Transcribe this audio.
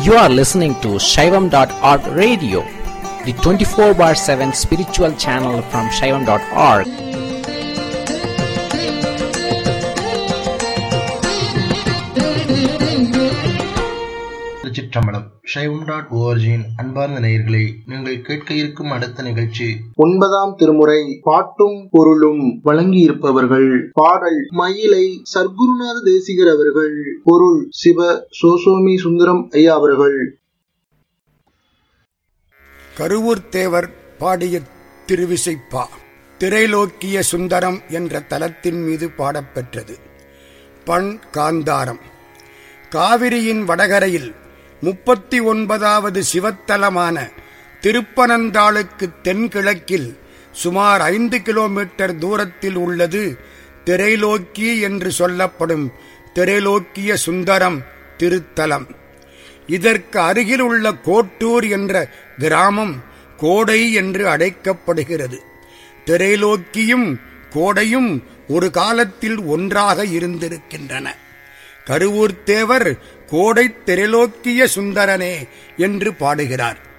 You are listening to Shaivam.org radio, the 24 bar 7 spiritual channel from Shaivam.org. திருச்சிற்றம்பலம் சைவம் dot ஓஆர்ஜியின் அன்பார்ந்த நேயர்களே நீங்கள் கேட்க இருக்கும் அடுத்த நிகழ்ச்சி ஒன்பதாம் திருமுறை பாட்டும் பொருளும் வழங்கியிருப்பவர்கள் பாடல் மயிலை சர்க்குருநாத தேசிகர் அவர்கள் பொருள் சிவ சோசோமி சுந்தரம் ஐயா அவர்கள் கருவூர் தேவர் பாடிய திருவிசைப்பா திரைலோக்கிய சுந்தரம் என்ற தலத்தின் மீது பாடப்பெற்றது பண் காந்தாரம் காவிரியின் வடகரையில் முப்பத்தி ஒன்பதாவது சிவத்தலமான திருப்பனந்தாளுக்கு தென்கிழக்கில் சுமார் ஐந்து கிலோமீட்டர் தூரத்தில் உள்ளது திரைலோக்கி என்று சொல்லப்படும் திரைலோக்கிய சுந்தரம் திருத்தலம் இதற்கு அருகில் உள்ள கோட்டூர் என்ற கிராமம் கோடை என்று அழைக்கப்படுகிறது திரைலோக்கியும் கோடையும் ஒரு காலத்தில் ஒன்றாக இருந்திருக்கின்றன கருவூர் தேவர் கோடை திரைலோக்கிய சுந்தரனே என்று பாடுகிறார்